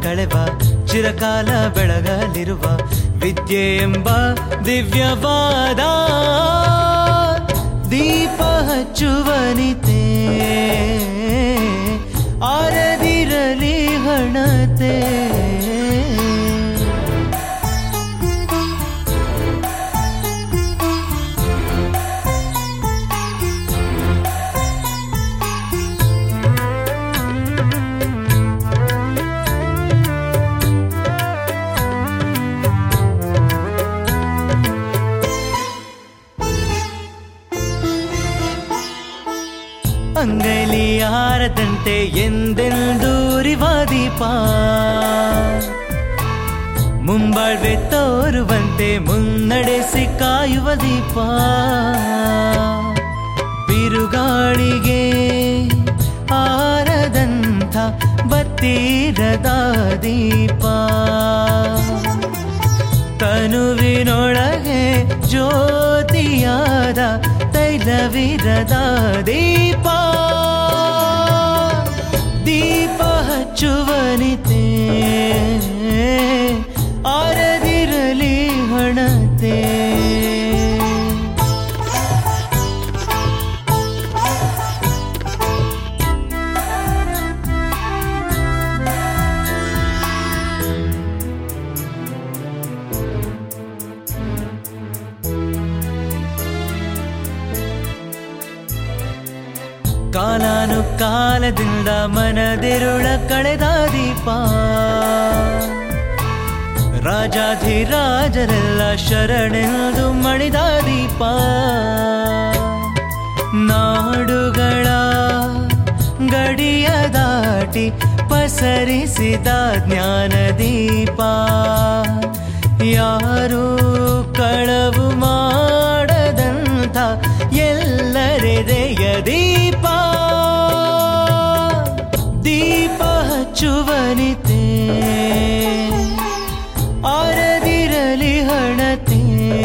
ಕಳೆವ ಚಿರಕಾಲ ಬೆಳಗಲಿರುವ ವಿದ್ಯೆ ಎಂಬ ದಿವ್ಯವಾದ ದೀಪ ಹಚ್ಚುವನಿತೆ ಆರದಿರಲಿ ಹಣತೆ ಅಂಗಲಿ ಹಾರದಂತೆ ಎಂದೆಂದೂರಿವ ದೀಪ ಮುಂಬಾಳ್ವೆ ತೋರುವಂತೆ ಮುನ್ನಡೆಸಿ ಕಾಯುವ ದೀಪ ಬಿರುಗಾಳಿಗೆ ಆರದಂಥ ಬತ್ತೀರದ ದೀಪ ತನುವಿನೊಳಗೆ ಜ್ಯೋತಿಯಾದ ತೈಲವಿರದ ದೀಪ ದೀಪ ಹಚ್ಚುವನಿತೆ ಆರದಿರಲಿ ಹಣತೆ ಕಾಲಾನು ಕಾಲದಿಂದ ಮನದಿರುಳ ಕಳೆದ ದೀಪ ರಾಜಾಧಿರಾಜರೆಲ್ಲ ಶರಣೆಂದು ಮಣಿದ ದೀಪ ನಾಡುಗಳ ಗಡಿಯ ದಾಟಿ ಪಸರಿಸಿದ ಜ್ಞಾನ ದೀಪ ಯಾರೂ ಕಳವು ಮಾಡದಂಥ ಎಲ್ಲರೆದೆಯ ದೀಪ ದೀಪ ಹಚ್ಚುವನಿತೆ ಆರದಿರಲಿ ಹಣತೆ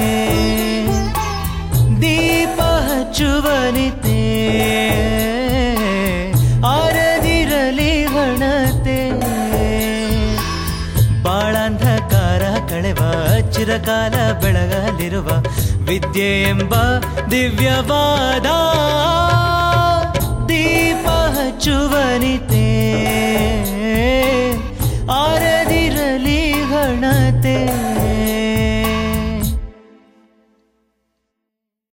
ದೀಪ ಹಚ್ಚುವನಿತೆ ಆರದಿರಲಿ ಹಣತೆ ಬಾಳಂಧಕಾರ ಕಳೆವ ಚಿರಕಾಲ ಬೆಳಗಲಿರುವ ವಿದ್ಯೆ ಎಂಬ ದಿವ್ಯವಾದ ದೀಪ ಹಚ್ಚುವನಿತೆ ಆರದಿರಲಿ ಗಣತೆ